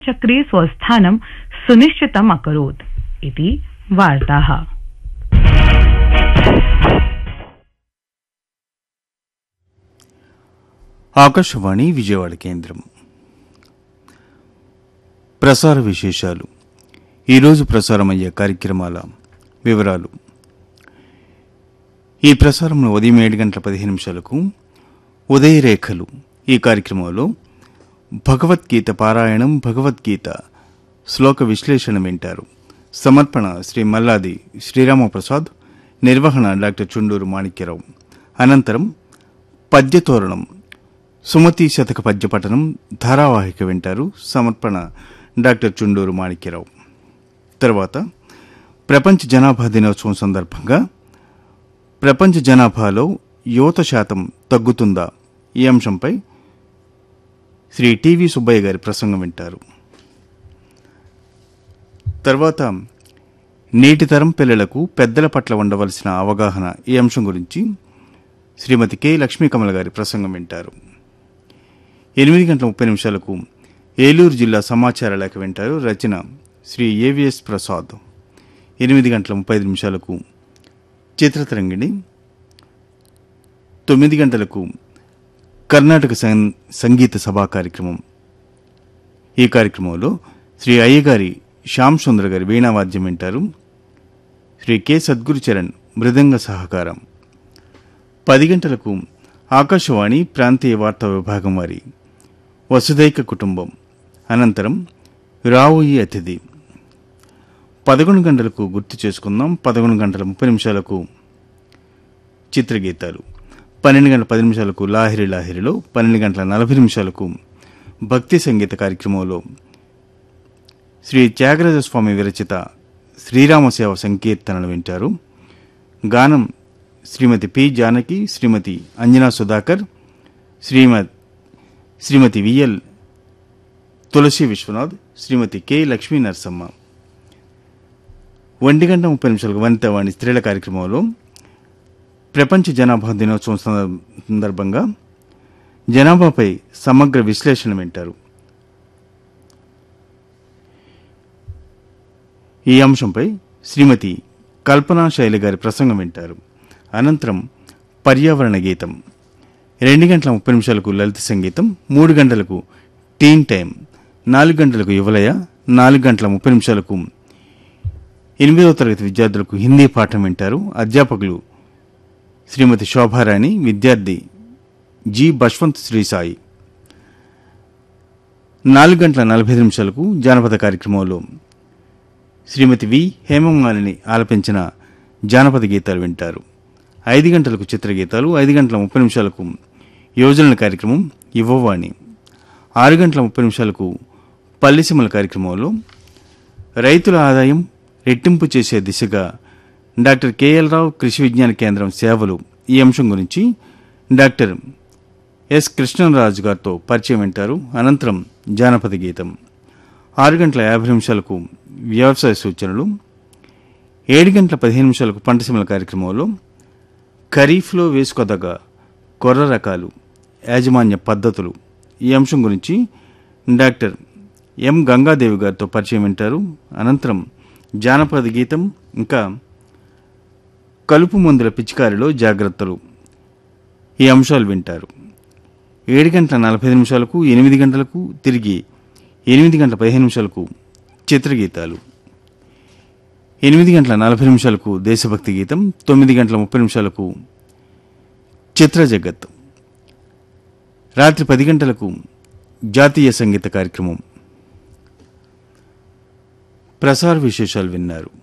चक्रे स्वस्थानं सुनिश्चितम् अकरोत् इति वार्ताः ఆకాశవాణి విజయవాడ కేంద్రం ప్రసార విశేషాలు ఈరోజు ప్రసారమయ్యే కార్యక్రమాల వివరాలు ఈ ప్రసారంలో ఉదయం ఏడు గంటల పదిహేను నిమిషాలకు ఉదయరేఖలు ఈ కార్యక్రమంలో భగవద్గీత పారాయణం భగవద్గీత శ్లోక విశ్లేషణ వింటారు సమర్పణ శ్రీ మల్లాది శ్రీరామప్రసాద్ నిర్వహణ డాక్టర్ చుండూరు మాణిక్యరావు అనంతరం పద్యతోరణం సుమతి శతక పద్యపఠనం ధారావాహిక వింటారు సమర్పణ డాక్టర్ చుండూరు మాణిక్యరావు తర్వాత ప్రపంచ జనాభా దినోత్సవం సందర్భంగా ప్రపంచ జనాభాలో యువత శాతం తగ్గుతుందా ఈ అంశంపై శ్రీ టివి సుబ్బయ్య గారి ప్రసంగం వింటారు తర్వాత నేటి తరం పిల్లలకు పెద్దల పట్ల ఉండవలసిన అవగాహన ఈ అంశం గురించి శ్రీమతి కె లక్ష్మీకమల గారి ప్రసంగం వింటారు ఎనిమిది గంటల ముప్పై నిమిషాలకు ఏలూరు జిల్లా సమాచార లేఖ వింటారు రచన శ్రీ ఏవిఎస్ ప్రసాద్ ఎనిమిది గంటల ముప్పై ఐదు నిమిషాలకు చిత్రతరంగిణి తొమ్మిది గంటలకు కర్ణాటక సం- సంగీత సభా కార్యక్రమం ఈ కార్యక్రమంలో శ్రీ అయ్యగారి శ్యామ్ సుందర్ గారి వీణావాద్యం వింటారు శ్రీ కె సద్గురుచరణ్ మృదంగ సహకారం పది గంటలకు ఆకాశవాణి ప్రాంతీయ వార్తా విభాగం వారి వసుదైక కుటుంబం అనంతరం రావోయి అతిథి పదకొండు గంటలకు గుర్తు చేసుకుందాం పదకొండు గంటల ముప్పై నిమిషాలకు చిత్రగీతాలు పన్నెండు గంటల పది నిమిషాలకు లాహిరి లాహిరిలో పన్నెండు గంటల నలభై నిమిషాలకు భక్తి సంగీత కార్యక్రమంలో శ్రీ త్యాగరాజ స్వామి విరచిత శ్రీరామ సేవ సంకీర్తనలు వింటారు గానం Shrimati P Janaki Shrimati Anjana Sudhakar Shrimati Shrimati VL Tulasi Vishwanath Shrimati K Lakshmi Narasamma ఒంటి గంట ముప్పై నిమిషాలకు వనితవాణి స్త్రీల కార్యక్రమంలో ప్రపంచ జనాభా దినోత్సవం సందర్భ- సందర్భంగా జనాభాపై సమగ్ర విశ్లేషణ వింటారు ఈ అంశంపై శ్రీమతి కల్పనా శైలి గారి ప్రసంగం వింటారు అనంతరం పర్యావరణ గీతం రెండు గంటల ముప్పై నిమిషాలకు లలిత సంగీతం మూడు గంటలకు టీన్ టైం నాలుగు గంటలకు యువలయ నాలుగు గంటల ముప్పై నిమిషాలకు ఎనిమిదవ తరగతి విద్యార్థులకు హిందీ పాఠం వింటారు అధ్యాపకులు శ్రీమతి శోభారాణి విద్యార్థి జి బశ్వంత్ శ్రీసాయి నాలుగు గంటల నలభై ఐదు నిమిషాలకు జానపద కార్యక్రమంలో శ్రీమతి వి హేమమాలిని ఆలపించిన జానపద గీతాలు వింటారు ఐదు గంటలకు చిత్రగీతాలు ఐదు గంటల ముప్పై నిమిషాలకు యోజనల కార్యక్రమం యువవాణి ఆరు గంటల ముప్పై నిమిషాలకు పల్లిసీమల కార్యక్రమంలో రైతుల ఆదాయం రెట్టింపు చేసే దిశగా డాక్టర్ కెఎల్ రావు కృషి విజ్ఞాన కేంద్రం సేవలు ఈ అంశం గురించి డాక్టర్ ఎస్ కృష్ణరాజు గారితో పరిచయం వింటారు అనంతరం జానపద గీతం ఆరు గంటల యాభై నిమిషాలకు వ్యవసాయ సూచనలు ఏడు గంటల పదిహేను నిమిషాలకు పంటసీమల కార్యక్రమంలో ఖరీఫ్లో వేసుకోదగ్గ కొర్ర రకాలు యాజమాన్య పద్ధతులు ఈ అంశం గురించి డాక్టర్ ఎం గంగాదేవి గారితో పరిచయం వింటారు అనంతరం జానపద గీతం ఇంకా కలుపు మందుల పిచికారిలో జాగ్రత్తలు ఈ అంశాలు వింటారు ఏడు గంటల నలభై ఐదు నిమిషాలకు ఎనిమిది గంటలకు తిరిగి ఎనిమిది గంటల పదిహేను నిమిషాలకు చిత్రగీతాలు ఎనిమిది గంటల నలభై నిమిషాలకు దేశభక్తి గీతం తొమ్మిది గంటల ముప్పై నిమిషాలకు చిత్ర జగత్ రాత్రి పది గంటలకు జాతీయ సంగీత కార్యక్రమం ప్రసార విశేషాలు విన్నారు